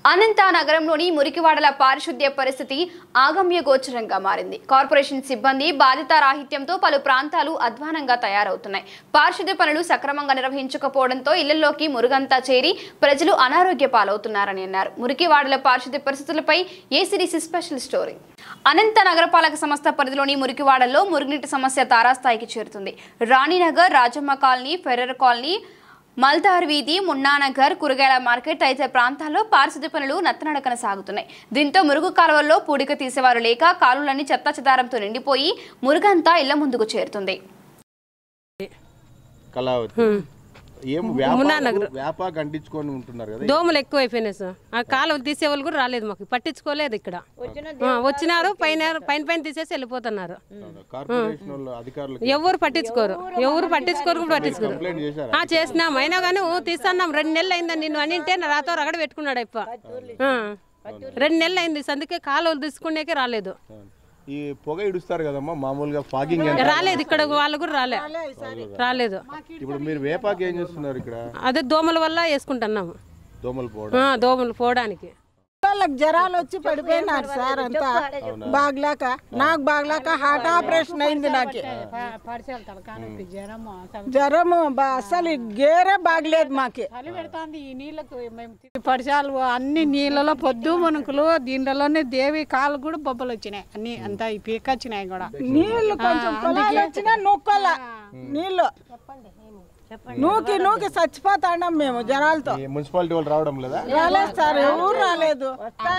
అనంత నగరంలోని మురికివాడల పారిశుద్ధ్య పరిస్థితి ఆగమ్య గోచరంగా మారింది కార్పొరేషన్ సిబ్బంది బాధితారాహిత్యంతో పలు ప్రాంతాలు అధ్వానంగా తయారవుతున్నాయి పారిశుద్ధ్య పనులు సక్రమంగా నిర్వహించకపోవడంతో ఇళ్లలోకి మురుగంతా చేరి ప్రజలు అనారోగ్య పాలవుతున్నారని అన్నారు మురికివాడల పారిశుద్ధ్య పరిస్థితులపై ఏసీడీసీ స్పెషల్ స్టోరీ అనంత నగరపాలక సంస్థ పరిధిలోని మురికివాడల్లో మురుగునీటి సమస్య తారాస్థాయికి చేరుతుంది Raninagar Rajamma colony Ferrer colony Maldar వీధి మున్నానగర్ కూరగాయల మార్కెట్ తదితర ప్రాంతాల్లో పారిశుద్ధ్య పనులు నత్తనడకన సాగుతున్నాయి దీంతో మురుగు కాలువల్లో పూడిక తీసేవారు లేక కాలువలన్నీ చెత్త చెదారంతో నిండిపోయి మురుగంతా ఇళ్ల ముందుకు చేరుతుంది కళావతి ఏం వ్యాపార వ్యాపార అంటించుకొని ఉంటున్నారు కదా దోమలు ఎక్కువ అయిపోయినాయి సార్ ఆ కాలువలు తీసేవాళ్ళు కూడా రాలేదు మాకు పట్టించుకోలేదు ఇక్కడ ఆ, వచ్చినారు పైన పైన పైన తీసేసి వెళ్ళిపోతున్నారు కార్పొరేషన్ వాళ్ళు అధికారులు ఎవరు పట్టించుకోరు ఎవరు పట్టించుకోరు కూడా పట్టించుకోరు కంప్లైంట్ చేశారా ఆ చేసినాం అయినా కానీ "ఓ, తీస్తున్నాం రెండు నెలలు అయిందని నిన్ను అనింటే నాతో రగడ పెట్టుకున్నాడు అప్ప ఆ. రెండు నెలలు అయింది అందుకే కాలువలు తీసుకునేకే రాలేదు ఈ పొగ ఇడుస్తారు కదమ్మా మామూలుగా ఫాగింగ్ రాలేదు ఇక్కడ వాళ్ళు కూడా రాలే రాలేదు ఇప్పుడు మీరు వేపాకి ఏం చేస్తున్నారు ఇక్కడ అదే దోమల వల్ల వేసుకుంటున్నాము దోమలు పోవడం ఆ, దోమలు పోవడానికి వాళ్ళకి జ్వరాలు వచ్చి పడిపోయినారు సార్ అంతా బాగలేక నాకు బాగలేక హార్ట్ ఆపరేషన్ అయింది నాకు జ్వరము బా- అసలు గేరే బాగలేదు మాకి చలి పెడుతుంది ఈ నీళ్ళకు మేము తి- పరిసరాలు అన్ని నీళ్ళలో పొద్దు మునుకులు దీంట్లోనే దేవి కాలు కూడా బొబ్బలు వచ్చినాయి అన్ని అంతా ఈ పీక వచ్చినాయి కూడా నీళ్లు కొంచెం పొలాలు వచ్చినా నూక్కోల నీళ్లు నూకి నూకి చచ్చిపోతాండం మేము జ్వరాలతో ఈ మున్సిపాలిటీ వాళ్ళు రావడం లేదా రాలేదు సార్ ఎవరు రాలేదు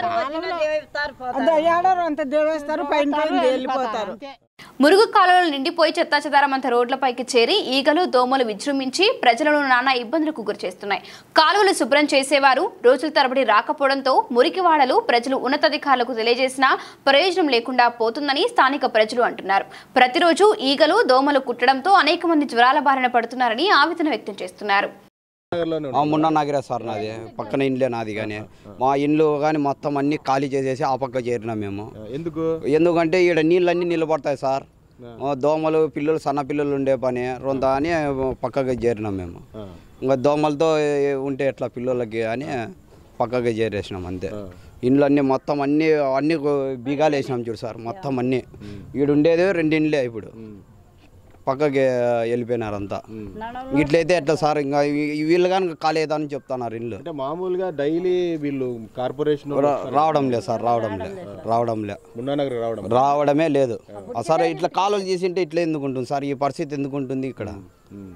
అదే ఏడారు అంత దేవేస్తారు పైన పైన వెళ్ళిపోతారు మురుగు కాలువలు నిండిపోయి చెత్తా చెదారం అంతా రోడ్లపైకి చేరి ఈగలు దోమలు విజృంభించి ప్రజలను నానా ఇబ్బందులకు గురిచేస్తున్నాయి కాలువలు శుభ్రం చేసేవారు రోజుల తరబడి రాకపోవడంతో మురికివాడలు ప్రజలు ఉన్నతాధికారులకు తెలియజేసినా ప్రయోజనం లేకుండా పోతుందని స్థానిక ప్రజలు అంటున్నారు ప్రతిరోజు ఈగలు దోమలు కుట్టడంతో అనేక మంది జ్వరాల బారిన పడుతున్నారని ఆవేదన వ్యక్తం చేస్తున్నారు నగర్లోనే ఆ, మొన్న నాగిరా సార్ నాది పక్కన ఇండ్లే నాది కానీ మా ఇండ్లు కానీ మొత్తం అన్ని ఖాళీ చేసేసి ఆ పక్క చేరినాం మేము ఉంటుంది. ఎందుకు ఎందుకంటే ఈడ నీళ్ళన్నీ నిలబడతాయి సార్ ఆ, దోమలు పిల్లలు సన్న పిల్లలు ఉండే పని రొంత అని పక్కగా చేరినాం మేము ఆ, ఇంకా దోమలతో ఉంటే ఎట్లా పిల్లలకి అని పక్కగా చేరేసినాం అంతే ఇండ్లు అన్నీ మొత్తం అన్ని అన్ని బీగాలు వేసినాం చూడు సార్ మొత్తం అన్నీ ఈడుండేది రెండు ఇండ్లే ఇప్పుడు పక్కకి వెళ్ళిపోయినారు అంతా ఇట్లయితే ఎట్లా సార్ ఇంకా ఈ- వీళ్ళు కానీ కాలేదని చెప్తున్నారు ఇల్లు అంటే మామూలుగా డైలీ వీళ్ళు కార్పొరేషన్ వాళ్ళు రా- రావడం లేదు సార్ రావడం లే రావడం లే మున్నానగర్ రావడం రావడమే లేదు ఆ సార్ ఇట్లా కాలువలు చేసింటే ఇట్లా ఎందుకు ఉంటుంది సార్ ఈ పరిస్థితి ఎందుకు ఉంటుంది ఇక్కడ ఉమ్.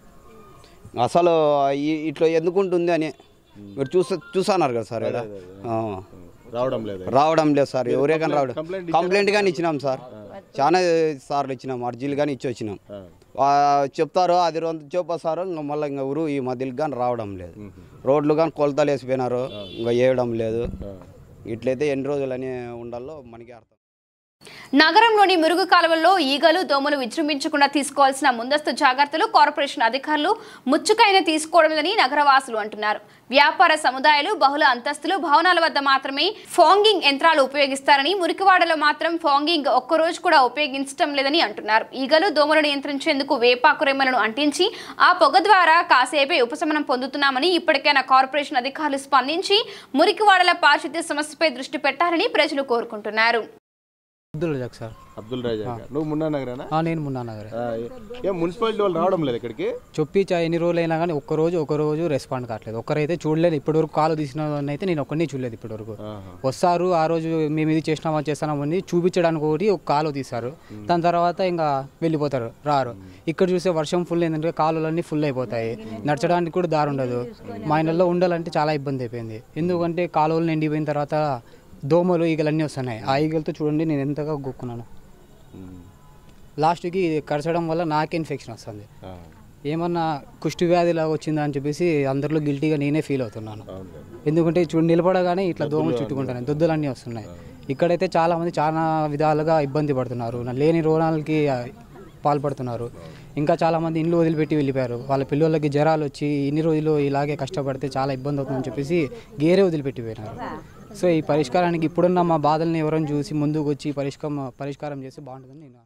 అసలు ఈ- ఇట్లా ఎందుకు ఉంటుంది అని మీరు చూసా చూసన్నారు కదా సార్ ఇక్కడ ఆ. రావడం లేదు రావడం లేదు సార్ ఎవరే కానీ రావడం కంప్లైంట్ కంప్లైంట్ కానీ ఇచ్చినాం సార్ చాలా సార్లు ఇచ్చినాం అర్జీలు కానీ ఇచ్చి వచ్చినాం ఆ. ఆ, చెప్తారు అది రెండు చూపిస్తారు ఇంకా మళ్ళీ ఇంకా ఎవరు ఈ మధ్యలో కానీ రావడం లేదు రోడ్లు కానీ కొలతలు వేసిపోయినారు ఇంకా వేయడం లేదు ఇట్లయితే ఎన్ని రోజులని ఉండాలో మనకి అర్థం నగరంలోని మురుగు కాలువల్లో ఈగలు దోమలు విజృంభించకుండా తీసుకోవాల్సిన ముందస్తు జాగ్రత్తలు కార్పొరేషన్ అధికారులు ముచ్చుకైన తీసుకోవడం లేదని నగరవాసులు అంటున్నారు వ్యాపార సముదాయాలు బహుళ అంతస్తులు భవనాల వద్ద మాత్రమే ఫాంగింగ్ యంత్రాలు ఉపయోగిస్తారని మురికివాడలో మాత్రం ఫాంగింగ్ ఒక్కరోజు కూడా ఉపయోగించడం లేదని అంటున్నారు ఈగలు దోమలు నియంత్రించేందుకు వేపాకు రెమ్మలను అంటించి ఆ పొగ ద్వారా కాసేపే ఉపశమనం పొందుతున్నామని ఇప్పటికైనా కార్పొరేషన్ అధికారులు స్పందించి మురికివాడల పారిశుద్ధ్య సమస్యపై దృష్టి పెట్టాలని ప్రజలు కోరుకుంటున్నారు అబ్దుల్ రజాక్ సార్ అబ్దుల్ రాజా నువ్వు మున్నానగరేనా ఆ, నేను మున్నా నగర్ ఆ, ఏం మున్సిపాలిటీ వాళ్ళు రావడం లేదు ఇక్కడికి చొప్పించా ఎన్ని రోజులు అయినా కానీ ఒక్క రోజు ఒక రోజు రెస్పాండ్ కావట్లేదు ఒక్కరైతే చూడలేదు ఇప్పటివరకు కాలు తీసిన వాళ్ళని అయితే నేను ఒక్కరిని చూడలేదు ఇప్పటివరకు ఆహా. వస్తారు ఆ రోజు మేము ఇది చేసినామా చేస్తామని చూపించడానికి ఒకటి ఒక కాలు తీస్తారు దాని తర్వాత ఇంకా వెళ్ళిపోతారు రారు ఇక్కడ చూసే వర్షం ఫుల్ ఏంటంటే కాలువలన్నీ ఫుల్ అయిపోతాయి నడచడానికి కూడా దారి ఉండదు మా ఇళ్ళల్లో ఉండాలంటే చాలా ఇబ్బంది అయిపోయింది ఎందుకంటే కాలువలు నిండిపోయిన తర్వాత దోమలు ఈగలు అన్నీ వస్తున్నాయి ఆ ఈగలతో చూడండి నేను ఎంతగా గొక్కున్నాను ఉమ్. లాస్ట్కి ఇది కరచడం వల్ల నాకే ఇన్ఫెక్షన్ వస్తుంది ఆ, ఏమన్నా కుష్టి వ్యాధిలా వచ్చిందా అని చెప్పేసి అందరిలో గిల్టీగా నేనే ఫీల్ అవుతున్నాను అవునులే. ఎందుకంటే చూడు నిలబడగానే ఇట్లా దోమలు చుట్టుకుంటాను దుద్దులన్నీ వస్తున్నాయి ఇక్కడైతే చాలా మంది చాలా విధాలుగా ఇబ్బంది పడుతున్నారు నా లేని రోగాలకి ఆ, పాల్పడుతున్నారు ఇంకా చాలా మంది ఇండ్లు వదిలిపెట్టి వెళ్ళిపోయారు వాళ్ళ పిల్లలకి జ్వరాలు వచ్చి ఇన్ని రోజులు ఇలాగే కష్టపడితే చాలా ఇబ్బంది అవుతుందని చెప్పేసి గేరే వదిలిపెట్టి పోయినారు సో ఈ పరిష్కారానికి ఇప్పుడున్న మా బాధల్ని ఎవరైనా చూసి ముందుకు వచ్చి పరిష్కారం పరిష్కారం చేస్తే బాగుంటుందని నేను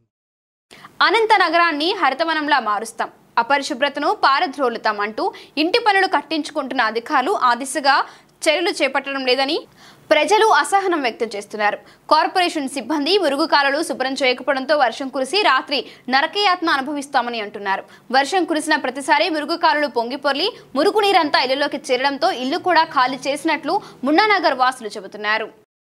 అనంత నగరాన్ని హరితవనంలా మారుస్తాం అపరిశుభ్రతను పారద్రోలుతాం అంటూ ఇంటి పనులు కట్టించుకుంటున్న అధికారులు ఆ దిశగా చర్యలు చేపట్టడం లేదని ప్రజలు అసహనం వ్యక్తం చేస్తున్నారు కార్పొరేషన్ సిబ్బంది మురుగు కాలువలు శుభ్రం చేయకపోవడంతో వర్షం కురిసి రాత్రి నరకయాత్న అనుభవిస్తామని అంటున్నారు వర్షం కురిసిన ప్రతిసారి మురుగు కాలువలు పొంగిపొర్లి మురుగు నీరంతా ఇళ్లలోకి చేరడంతో ఇల్లు కూడా ఖాళీ చేసినట్లు మున్నానగర్ వాసులు చెబుతున్నారు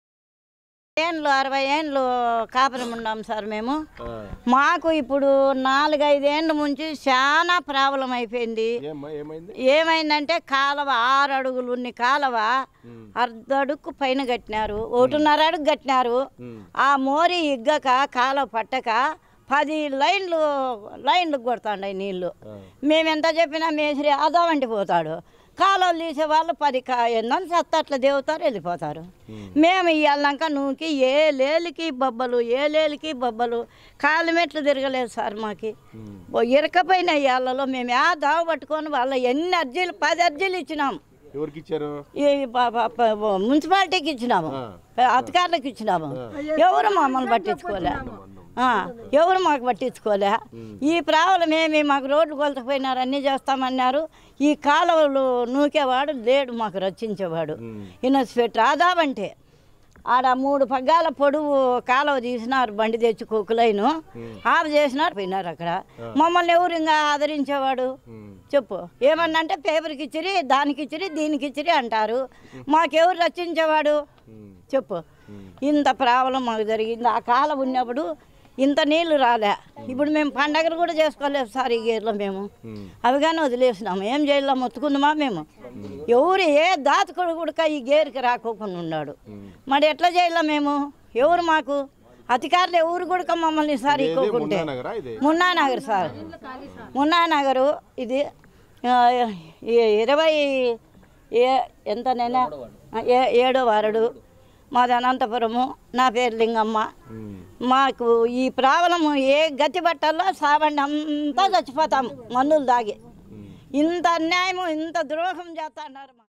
ఏండ్లు అరవై ఏండ్లు కాపురం ఉన్నాం సార్ మేము మాకు ఇప్పుడు నాలుగైదేండ్ల నుంచి చాలా ప్రాబ్లం అయిపోయింది ఏమ్మా ఏమైంది ఏమైందంటే కాలువ ఆరు అడుగులు ఉన్న కాలువ అర్ధ అడుగు పైన కట్టినారు ఒకటిన్నర అడుగు కట్టినారు ఆ మోరి ఇగ్గక కాలువ పట్టక పది లైన్లు లైన్లు కొడుతుండయి నీళ్లు మేము ఎంత చెప్పినా మేసిరి అదో వంటి పోతాడు కాలువలు తీసే వాళ్ళు పది కా ఎన్నని సత్త అట్లా దేవుతారు వెళ్ళిపోతారు మేము ఇవ్వాలక నూకి ఏ లేలికి బొబ్బలు ఏ లేలికి బొబ్బలు కాలు మెట్లు తిరగలేదు సార్ మాకి ఓ ఇరకపోయిన ఇళ్ళలో మేము ఆ దావ పట్టుకొని వాళ్ళ ఎన్ని అర్జీలు పది అర్జీలు ఇచ్చినాం ఎవరికి ఇచ్చారు ఈ ప- ప- ప- మున్సిపాలిటీకి ఇచ్చినాము అధికారులకు ఇచ్చినాము ఎవరు మమ్మల్ని పట్టించుకోలే ఆ, ఎవరు మాకు పట్టించుకోలే ఈ ప్రాబ్లం ఏమి మాకు రోడ్లు కొలతపోయినారు అన్నీ చేస్తామన్నారు ఈ కాలువలు నూకేవాడు లేడు మాకు రచించేవాడు ఇన్స్పెక్టర్ రాదాబంటే ఆడ మూడు పగ్గాల పొడువు కాలువ తీసినారు బండి తెచ్చి కుక్కులైను ఆఫ్ చేసినారు పోయినారు అక్కడ మమ్మల్ని ఎవరు ఇంకా ఆదరించేవాడు చెప్పు ఏమన్నా అంటే పేపర్కి ఇచ్చిరి దానికి ఇచ్చిరి దీనికి ఇచ్చిరి అంటారు మాకెవరు రచించేవాడు చెప్పు ఇంత ప్రాబ్లం మాకు జరిగింది ఆ కాలం ఉన్నప్పుడు ఇంత నీళ్లు రాలే ఇప్పుడు మేము పండగలు కూడా చేసుకోలేదు సార్ ఈ గేర్లో మేము అవి కానీ వదిలేసినాము ఏం చేయాలి మొత్తుకుందామా మేము ఎవరు ఏ దాతకుడు కూడా ఈ గేరుకి రాకోకుండా ఉన్నాడు మరి ఎట్లా చేయాలి మేము ఎవరు మాకు అధికారులు ఎవరు కూడా మమ్మల్ని సార్ ఇక్కోకుంటే మున్నానగరా ఇది మున్నానగర్ సార్ మున్నానగరు ఇది ఆ, ఈ- ఇరవై ఏ ఎంతనైనా ఏ ఏడో వారడు మాది అనంతపురము నా పేరు లింగమ్మ మాకు ఈ ప్రాబ్లము ఏ గతి పట్టాలో సాబండి అంతా చచ్చిపోతాం మందులు దాగి ఇంత అన్యాయము ఇంత ద్రోహం చేస్తా అన్నారు